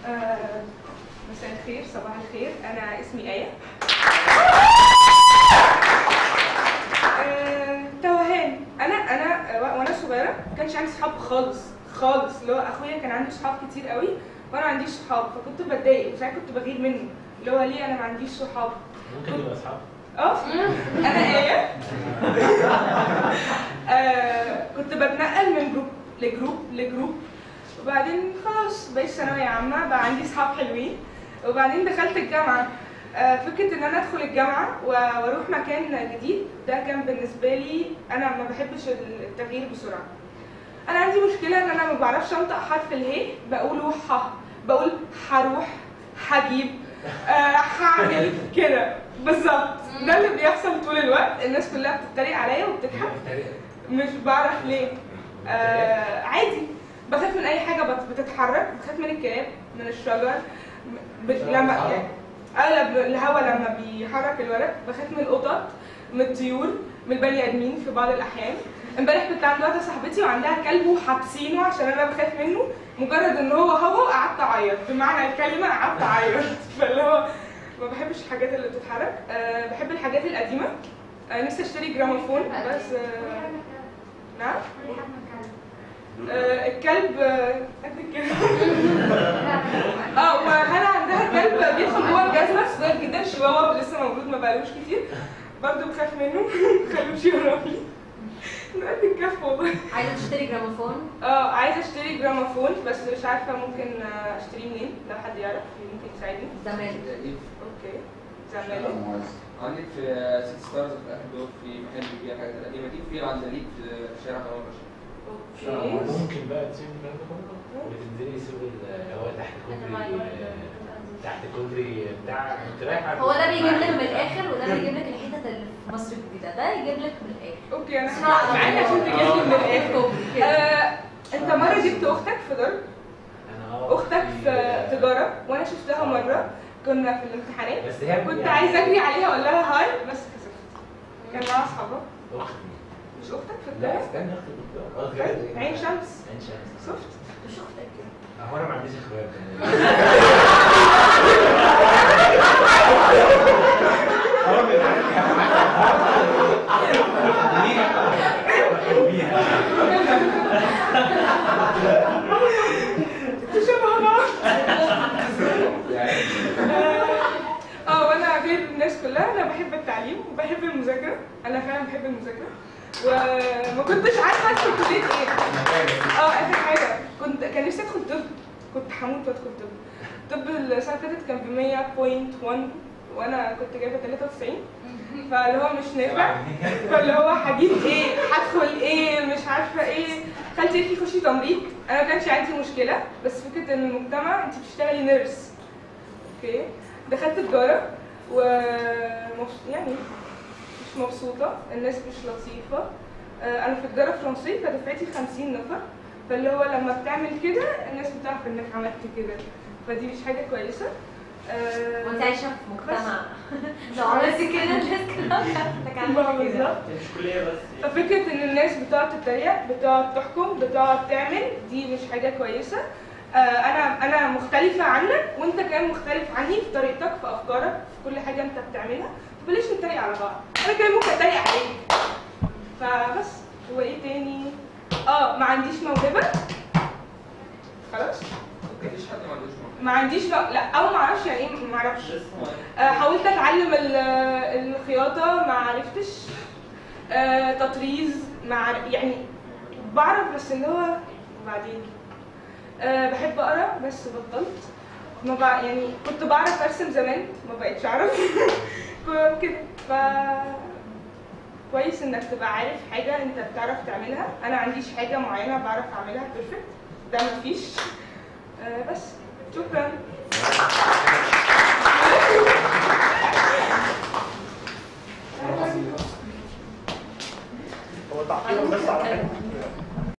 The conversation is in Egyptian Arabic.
آه، مساء الخير صباح الخير انا اسمي ايه آه، توهان انا انا آه، وانا صغيره ما كانش عندي صحاب خالص خالص اللي هو اخويا كان عنده صحاب كتير قوي وانا ما عنديش صحاب فكنت بتضايق وساعات كنت بغير منه اللي هو ليه انا ما عنديش صحاب ممكن نبقى اصحاب اه انا ايه آه كنت بتنقل من جروب لجروب لجروب وبعدين خلاص بقيت ثانويه عامه بقى عندي صحاب حلوين وبعدين دخلت الجامعه آه فكره ان انا ادخل الجامعه و- واروح مكان جديد ده كان بالنسبه لي انا ما بحبش التغيير بسرعه انا عندي مشكله ان انا ما بعرفش انطق حرف اله بقوله ح بقول هروح هجيب آه هعمل كده بالظبط ده اللي بيحصل طول الوقت الناس كلها بتتريق عليا وبتضحك مش بعرف ليه آه عادي بخاف من اي حاجه بت- بتتحرك بخاف من الكلاب من الشجر ب... لما يعني اغلب الهواء لما بيحرك الورق بخاف من القطط من الطيور من البني ادمين في بعض الاحيان امبارح كنت عند واحده صاحبتي وعندها كلب وحابسينه عشان انا بخاف منه مجرد ان هو هوا قعدت اعيط بمعنى الكلمه قعدت اعيط فاللي هو ما بحبش الحاجات اللي بتتحرك أه بحب الحاجات القديمه أه نفسي اشتري جراموفون بس أه نعم أه الكلب آه، قد كده اه وهنا عندها كلب بيدخل جوه الجزمه صغير جدا شواوا لسه مولود ما بقالوش كتير برضه بخاف منه مخلوش يقرب لي إنه قد الكف والله عايزه تشتري جراموفون اه عايزه اشتري جراموفون بس مش عارفه ممكن آه، اشتريه منين لو حد يعرف ممكن يساعدني زمان اوكي زمالك عندك في سيتي ستارز في اخر دور في محل بيبيع الحاجات القديمه دي في عند ليك في شارع كمان رشيد اوكي ممكن بقى تسيب الكلام ده كله وتنزلي سوق ال- هو تحت كوبري تحت كوبري بتاع كنت رايح على- هو ده بيجيب لك من الاخر وده بيجيب لك الحتت اللي في مصر الجديده ده يجيب لك من الاخر اوكي انا اسمع، هسمع معاك عشان تجيب لي من الاخر كوبري كده. آه، انت مره جبت اختك في ضرب أنا آه اختك في تجاره وانا شفتها مره كنا في الامتحانات بس هي كنت يعني عايزه اجري عليها اقول لها هاي بس كسفت كان معاها اصحابها اختي مش اختك في لا الدرس استنى اختي بالظبط اه بجد عين شمس عين شمس شفت مش اختك كده هو انا ما عنديش اخوات شبه بعض اه وانا غير الناس كلها انا بحب التعليم وبحب المذاكره انا فعلا بحب المذاكره وما كنتش عارفه ادخل كليه ايه اه اخر حاجه كنت كان نفسي ادخل طب كنت هموت وادخل طب طب السنه اللي فاتت كان ب 100.1 وانا كنت جايبه 93 فاللي هو مش نافع فاللي هو هجيب ايه هدخل ايه مش عارفه ايه خالتي قالت لي خشي تمريض انا ما كانش عندي مشكله بس فكره ان المجتمع انت بتشتغلي نيرس اوكي دخلت تجاره و يعني مش مبسوطه الناس مش لطيفه آه، انا في تجاره فرنسيه فدفعتي 50 نفر فاللي هو لما بتعمل كده الناس بتعرف انك عملت كده فدي مش حاجه كويسه آه، وانت عايشه في مجتمع لو عملتي كده الناس كلها هتفتك ما عملت كده بالظبط مش كلية بس ففكره ان الناس بتقعد تتريق بتقعد تحكم بتقعد تعمل دي مش حاجه كويسه آه، انا انا مختلفه عنك وانت كمان مختلف عني في طريقتك في افكارك في كل حاجه انت بتعملها فبلاش نتريق على بعض انا كمان ممكن اتريق عليك فبس هو ايه تاني اه ما عنديش موهبه خلاص مفيش حد ما عندوش موهبة. ما عنديش مو... لا او ما اعرفش يعني ايه ما اعرفش لسه آه، حاولت اتعلم ال- الخياطه ما عرفتش آه، تطريز ما عر- يعني بعرف بس اللي هو وبعدين آه، بحب اقرا بس بطلت ما بع... يعني كنت بعرف ارسم زمان ما بقتش اعرف كده ف كويس انك تبقى عارف حاجه انت بتعرف تعملها انا عنديش حاجه معينه بعرف اعملها بيرفكت ده مفيش آه، بس شكرا